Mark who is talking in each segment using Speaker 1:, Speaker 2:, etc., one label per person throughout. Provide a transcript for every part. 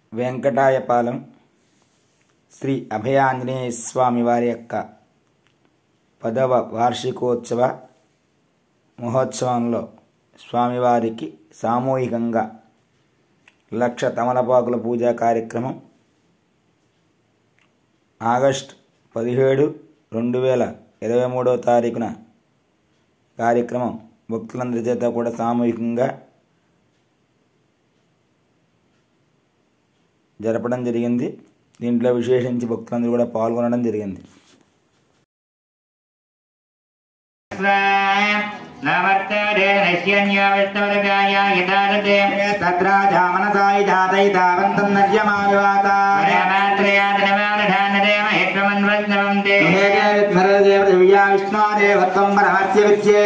Speaker 1: వెంకటాయపాలెం శ్రీ అభయాంజనేయ స్వామి వారి యొక్క పదవ వార్షికోత్సవ మహోత్సవంలో స్వామివారికి సామూహికంగా లక్ష తమలపాకుల పూజా కార్యక్రమం ఆగస్ట్ పదిహేడు రెండు వేల ఇరవై మూడవ తారీఖున కార్యక్రమం భక్తులందరి చేత కూడా సామూహికంగా జరపడం జరిగింది దీంట్లో విశేషించి భక్తులందరూ కూడా పాల్గొనడం జరిగింది
Speaker 2: తద్రాజా మనసాయి జాతై తావంతం నర్యమావివాత దేవ దివ్యా విష్ణోదేవత్వం పరమస్య విద్యే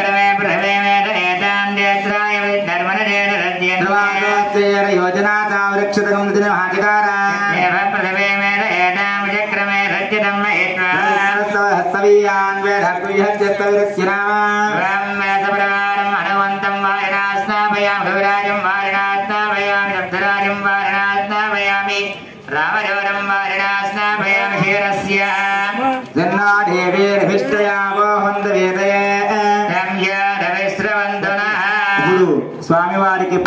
Speaker 2: ధర్మసేర యోజనా తావృక్షతకం దిన మహాధికార హస్తవీయాన్ వేదర్గుహ్యత్తవిరస్య నామ
Speaker 3: రామజోరం వారణాస్నాభయామి క్షీరస్య
Speaker 2: జన్నాదేవేరభిష్టయావో హంత వేదయే
Speaker 3: రవిశ్రవంతునః
Speaker 2: ఇప్పుడు స్వామివారికి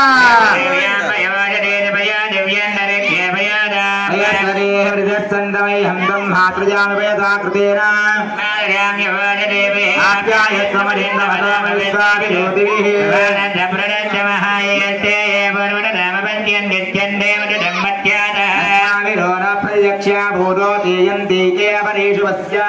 Speaker 2: హృదయస్సందమై హంతం మాతృజామి వేదా కృతేన ప్రత్యక్ష భూతో తీయంతి కేవరీషు వస్య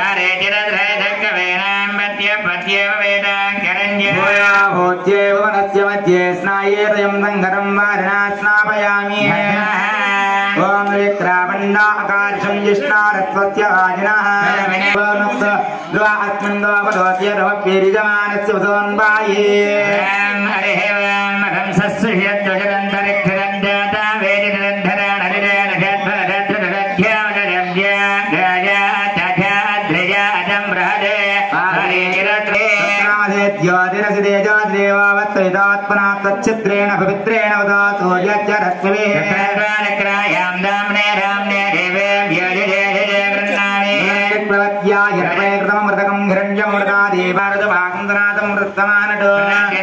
Speaker 2: భూత్యేవ వనస్య మధ్యే స్నాయేరయం సంగరం వారిణా స్నాపయామి ఓం విక్రామణాకాశం జిష్ణారత్వస్య ఆజినః అస్మిన్ దోపదోస్య రవపేరిజమానస్య వసోన్వాయే జ్యోతిరసిదేజాదేవావత్సవితాత్మనా తచ్చిత్రేణ పవిత్రేణ ఉదా సూర్యస్య రశ్మిభిः ప్రవత్యాయమృతకం హిరణ్యమృతాదేవారదభాగం వృత్తమానటో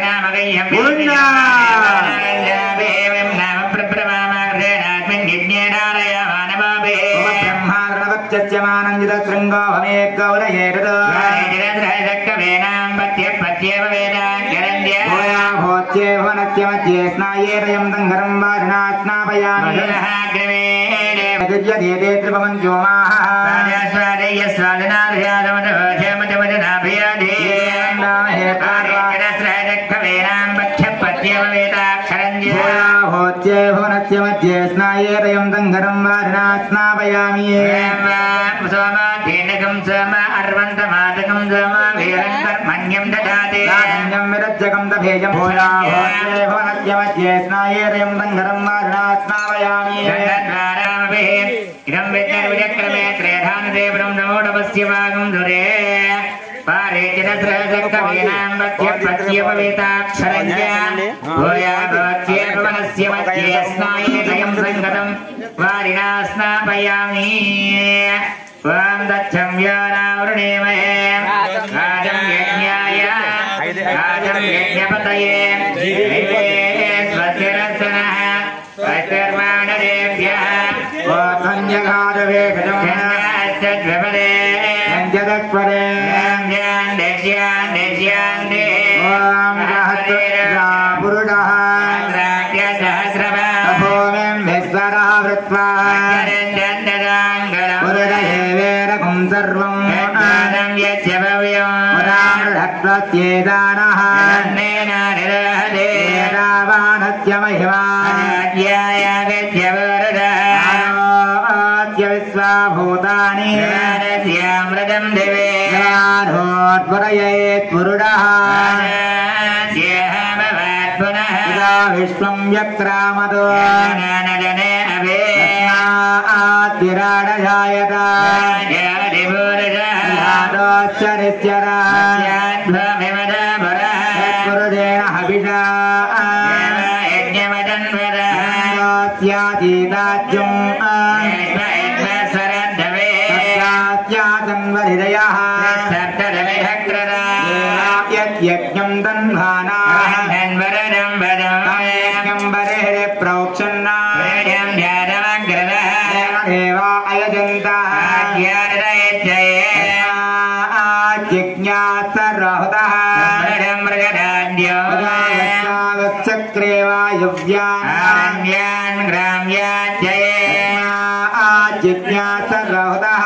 Speaker 2: బ్రహ్మారణవత్యమానందిత శృంగో భమే గౌరయేరుదో భోత్యే భువనస్య మధ్యే స్నాయేరయం దంగరం వారిణా స్నాపయామి యజేదే త్రిభవంత్యోమాః భోత్యే భువనస్య మధ్యే స్నాయేరయం దంగరం వారిణా స్నాపయామి రాజన్యం విరజ్జకం దభేజం భూయా భోత్యే భువనస్య మధ్యే స్నాయేరయం దంగరం వారిణా స్నాపయామి
Speaker 3: ఇదం విద్యక్రమే త్రేధానుదేవం నమోడవస్య భాగం దురే పారే చిరస్రజక్కవీనాం వద్య ప్రత్యపవేతాక్షరంజ భూయా భవత్యే భువనస్య మధ్యే స్నాయేదయం సంగతం వారిణా స్నాపయామి వాం దచ్చం యానావృణేమహే రాజం యజ్ఞాయ రాజం యజ్ఞపతయే దైవే స్వస్తిరసనః స్వస్తిర్మాణదేభ్యः
Speaker 2: ఓధన్యఘాతవేషజం
Speaker 3: జగద్విపదే
Speaker 2: జగత్పరే ఓం సహస్రా పురుషः తపోమిం విశ్వరः వృత్వా పురుషయేవేరకం సర్వం పురామృఢత్వస్యేదానः రావాణస్య మహిమా ఆనోత్య విశ్వాభూతాని
Speaker 3: మృతం దివే
Speaker 2: ోత్వరయేత్ పురుడः
Speaker 3: పునః
Speaker 2: ఇదా విశ్వం వ్యక్రామదో
Speaker 3: జనే అభే
Speaker 2: ఆత్విరాడజాయత యాదోశ్చరిశ్చరా పురుషేణ హవిషా तस्याचीदाज्यम् तस्याचन्वहृदयः यज्ञम् तन्धाना यज्ञम् बर्हिः प्रोक्षन्ना देवा अयजन्तः जिज्ञासरहुतः चक्रे वायुव्यान् जिज्ञासरहुतः